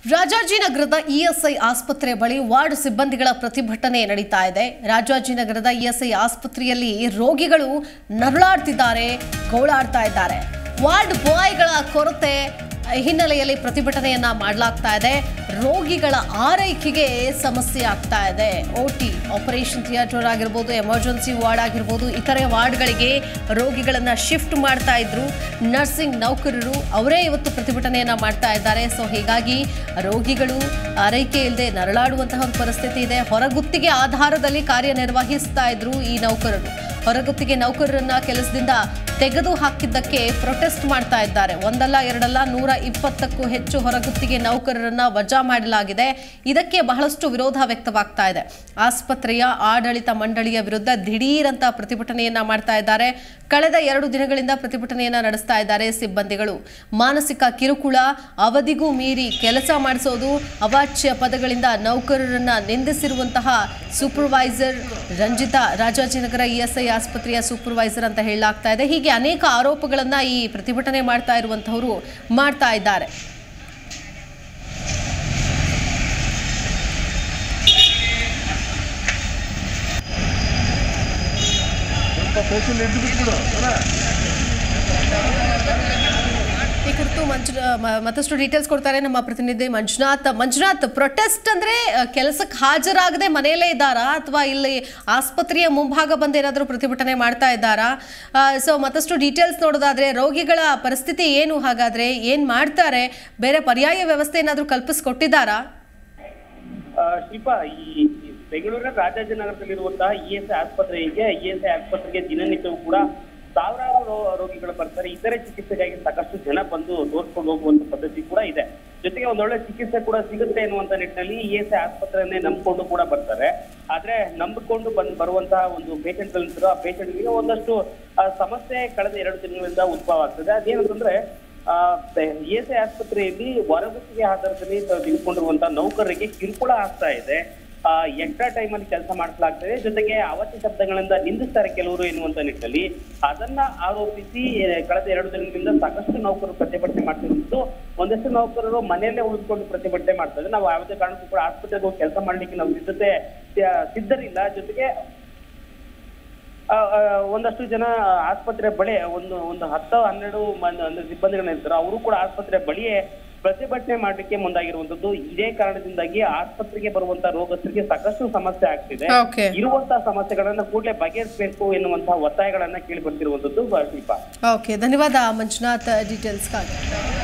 ರಾಜಾಜಿನಗರದ ESI ಆಸ್ಪತ್ರೆ ಬಳಿ ward ಸಿಬ್ಬಂದಿಗಳ ಪ್ರತಿಭಟನೆ ನಡೀತಾ ಇದೆ ರಾಜಾಜಿನಗರದ ಇಎಸ್ಐ ಆಸ್ಪತ್ರೆಯಲ್ಲಿ ರೋಗಿಗಳು ನರಳಾಡ್ತಿದ್ದಾರೆ ಗೋಳಾಡ್ತಾ ಇದ್ದಾರೆ ವಾರ್ಡ್ ಬಾಯ್ಗಳ ಕೊರತೆ ಹಿನ್ನೆಲೆಯಲ್ಲಿ ಪ್ರತಿಭಟನೆಯನ್ನ ಮಾಡಲಾಗ್ತಾ ಇದೆ ರೋಗಿಗಳ ಆರೈಕೆಗೆ ಸಮಸ್ಯೆ ಆಗ್ತಾ ಇದೆ ಓಟಿ ಆಪರೇಷನ್ ಥಿಯೇಟರ್ ಆಗಿರ್ಬೋದು ಎಮರ್ಜೆನ್ಸಿ ವಾರ್ಡ್ ಆಗಿರ್ಬೋದು ಇತರೆ ವಾರ್ಡ್ಗಳಿಗೆ ರೋಗಿಗಳನ್ನ ಶಿಫ್ಟ್ ಮಾಡ್ತಾ ಇದ್ರು ನರ್ಸಿಂಗ್ ನೌಕರರು ಅವರೇ ಇವತ್ತು ಪ್ರತಿಭಟನೆಯನ್ನ ಮಾಡ್ತಾ ಇದ್ದಾರೆ ಸೊ ಹೀಗಾಗಿ ರೋಗಿಗಳು ಆರೈಕೆ ಇಲ್ಲದೆ ನರಳಾಡುವಂತಹ ಒಂದು ಪರಿಸ್ಥಿತಿ ಇದೆ ಹೊರಗುತ್ತಿಗೆ ಆಧಾರದಲ್ಲಿ ಕಾರ್ಯನಿರ್ವಹಿಸ್ತಾ ಇದ್ರು ಈ ನೌಕರರು ಹೊರಗುತ್ತಿಗೆ ನೌಕರರನ್ನ ಕೆಲಸದಿಂದ ತೆಗೆದು ಹಾಕಿದ್ದಕ್ಕೆ ಪ್ರೊಟೆಸ್ಟ್ ಮಾಡ್ತಾ ಇದ್ದಾರೆ ಒಂದಲ್ಲ ಎರಡಲ್ಲ ನೂರ ಇಪ್ಪತ್ತಕ್ಕೂ ಹೆಚ್ಚು ಹೊರಗುತ್ತಿಗೆ ನೌಕರರನ್ನ ವಜಾ ಮಾಡಲಾಗಿದೆ ಇದಕ್ಕೆ ಬಹಳಷ್ಟು ವಿರೋಧ ವ್ಯಕ್ತವಾಗ್ತಾ ಇದೆ ಆಸ್ಪತ್ರೆಯ ಆಡಳಿತ ಮಂಡಳಿಯ ವಿರುದ್ಧ ದಿಢೀರಂತ ಪ್ರತಿಭಟನೆಯನ್ನ ಮಾಡ್ತಾ ಇದ್ದಾರೆ ಕಳೆದ ಎರಡು ದಿನಗಳಿಂದ ಪ್ರತಿಭಟನೆಯನ್ನ ನಡೆಸ್ತಾ ಇದ್ದಾರೆ ಸಿಬ್ಬಂದಿಗಳು ಮಾನಸಿಕ ಕಿರುಕುಳ ಅವಧಿಗೂ ಮೀರಿ ಕೆಲಸ ಮಾಡಿಸೋದು ಅವಾಚ್ಯ ಪದಗಳಿಂದ ನೌಕರರನ್ನ ನಿಂದಿಸಿರುವಂತಹ ಸೂಪರ್ವೈಸರ್ ರಂಜಿತಾ ರಾಜಾಜಿನಗರ ಇಎಸ್ಐ ಆಸ್ಪತ್ರೆಯ ಸೂಪರ್ವೈಸರ್ ಅಂತ ಹೇಳಲಾಗ್ತಾ ಇದೆ ಹೀಗೆ ಅನೇಕ ಆರೋಪಗಳನ್ನ ಈ ಪ್ರತಿಭಟನೆ ಮಾಡ್ತಾ ಇರುವಂತಹವರು ಮಾಡ್ತಾ ಇದ್ದಾರೆ ಪೇಷಂಟ್ ಹಿಡಿದು ಬಿಟ್ಬಿಡು ಅಲ್ಲ ಈ ಕುರಿತು ಮಂಜು ಮ- ಮತ್ತಷ್ಟು ಡೀಟೇಲ್ಸ್ ಕೊಡ್ತಾರೆ ನಮ್ಮ ಪ್ರತಿನಿಧಿ ಮಂಜುನಾಥ್ ಮಂಜುನಾಥ್ ಪ್ರೊಟೆಸ್ಟ್ ಅಂದ್ರೆ ಕೆಲಸಕ್ಕೆ ಹಾಜರಾಗದೆ ಮನೆಯಲ್ಲೇ ಇದ್ದಾರಾ ಅಥವಾ ಇಲ್ಲಿ ಆಸ್ಪತ್ರೆಯ ಮುಂಭಾಗ ಬಂದು ಏನಾದರೂ ಪ್ರತಿಭಟನೆ ಮಾಡ್ತಾ ಇದ್ದಾರಾ ಸೊ ಮತ್ತಷ್ಟು ಡೀಟೇಲ್ಸ್ ನೋಡೋದಾದ್ರೆ ರೋಗಿಗಳ ಪರಿಸ್ಥಿತಿ ಏನು ಹಾಗಾದ್ರೆ ಏನ್ ಮಾಡ್ತಾರೆ ಬೇರೆ ಪರ್ಯಾಯ ವ್ಯವಸ್ಥೆ ಏನಾದರೂ ಕಲ್ಪಿಸ್ಕೊಟ್ಟಿದ್ದಾರಾ ಆ, ಶಿಲ್ಪಾ ಈ ಈ ಬೆಂಗಳೂರಿನ ರಾಜಾಜಿನಗರದಲ್ಲಿರುವಂತಹ ಇ ಎಸ್ ಐ ಆಸ್ಪತ್ರೆಗೆ ಇ ಎಸ್ ಐ ಆಸ್ಪತ್ರೆಗೆ ದಿನನಿತ್ಯವೂ ಕೂಡ ಸಾವಿರಾರು ರೋ- ರೋಗಿಗಳು ಬರ್ತಾರೆ ಇತರೆ ಚಿಕಿತ್ಸೆಗಾಗಿ ಸಾಕಷ್ಟು ಜನ ಬಂದು ತೋರಿಸ್ಕೊಂಡು ಹೋಗುವಂತ ಪದ್ಧತಿ ಕೂಡ ಇದೆ ಜೊತೆಗೆ ಒಂದೊಳ್ಳೆ ಚಿಕಿತ್ಸೆ ಕೂಡ ಸಿಗುತ್ತೆ ಎನ್ನುವಂತ ನಿಟ್ಟಿನಲ್ಲಿ ಇ ಎಸ್ ಐ ಆಸ್ಪತ್ರೆಯನ್ನೇ ನಂಬಿಕೊಂಡು ಕೂಡ ಬರ್ತಾರೆ ಆದ್ರೆ ನಂಬಿಕೊಂಡು ಬಂದ್ ಬರುವಂತಹ ಒಂದು ಪೇಷಂಟ್ಗಳಿರ್ತಾರೋ ಆ ಪೇಷಂಟ್ಗೆ ಒಂದಷ್ಟು ಆ, ಸಮಸ್ಯೆ ಕಳೆದ ಎರಡು ದಿನಗಳಿಂದ ಉದ್ಭವ ಆಗ್ತದೆ ಅದೇನಂತಂದ್ರೆ ಇ ಎಸ್ ಐ ಆಸ್ಪತ್ರೆಯಲ್ಲಿ ಹೊರಗುತ್ತಿಗೆ ಆಧಾರದಲ್ಲಿ ತಾವು ನಿಂತ್ಕೊಂಡಿರುವಂತಹ ನೌಕರರಿಗೆ ಕಿರುಕುಳ ಆಗ್ತಾ ಇದೆ ಎಕ್ಸ್ಟ್ರಾ ಟೈಮ್ ಅಲ್ಲಿ ಕೆಲಸ ಮಾಡಿಸಲಾಗ್ತದೆ ಜೊತೆಗೆ ಅವತ್ಯ ಶಬ್ದಗಳಿಂದ ನಿಂದಿಸ್ತಾರೆ ಕೆಲವರು ಎನ್ನುವಂತ ನಿಟ್ಟಿನಲ್ಲಿ ಅದನ್ನ ಆರೋಪಿಸಿ ಆ, ಕಳೆದ ಎರಡು ದಿನಗಳಿಂದ ಸಾಕಷ್ಟು ನೌಕರರು ಪ್ರತಿಭಟನೆ ಮಾಡ್ತಿರುವುದು ಒಂದಷ್ಟು ನೌಕರರು ಮನೆಯಲ್ಲೇ ಉಳಿದುಕೊಂಡು ಪ್ರತಿಭಟನೆ ಮಾಡ್ತಾರೆ ನಾವು ಯಾವುದೇ ಕಾರಣಕ್ಕೂ ಕೂಡ ಆಸ್ಪತ್ರೆಗೆ ಹೋಗಿ ಕೆಲಸ ಮಾಡ್ಲಿಕ್ಕೆ ನಾವು ಸಿದ್ಧತೆ ಆ, ಸಿದ್ಧರಿಲ್ಲ ಜೊತೆಗೆ ಆ, ಆ, ಒಂದಷ್ಟು ಜನ ಆಸ್ಪತ್ರೆ ಬಳಿ ಒಂದು ಒಂದು ಹತ್ತು ಹನ್ನೆರಡು ಮಂದಿ ಒಂದು ಸಿಬ್ಬಂದಿಗಳು ಇರ್ತಾರೆ ಅವರು ಕೂಡ ಆಸ್ಪತ್ರೆ ಬಳಿಯೇ ಪ್ರತಿಭಟನೆ ಮಾಡ್ಲಿಕ್ಕೆ ಮುಂದಾಗಿರುವಂತದ್ದು ಇದೇ ಕಾರಣದಿಂದಾಗಿ ಆಸ್ಪತ್ರೆಗೆ ಬರುವಂತ ರೋಗಸ್ಥರಿಗೆ ಸಾಕಷ್ಟು ಸಮಸ್ಯೆ ಆಗ್ತಿದೆ Okay. ಇರುವಂತಹ ಸಮಸ್ಯೆಗಳನ್ನ ಕೂಡಲೇ ಬಗೆಹರಿಸಬೇಕು ಎನ್ನುವಂತಹ ಒತ್ತಾಯಗಳನ್ನ ಕೇಳಿ ಬರ್ತಿರುವಂತದ್ದು ಶಿಲ್ಪ ಓಕೆ ಧನ್ಯವಾದ ಮಂಜುನಾಥ್ ಡೀಟೇಲ್ಸ್ಗಾಗಿ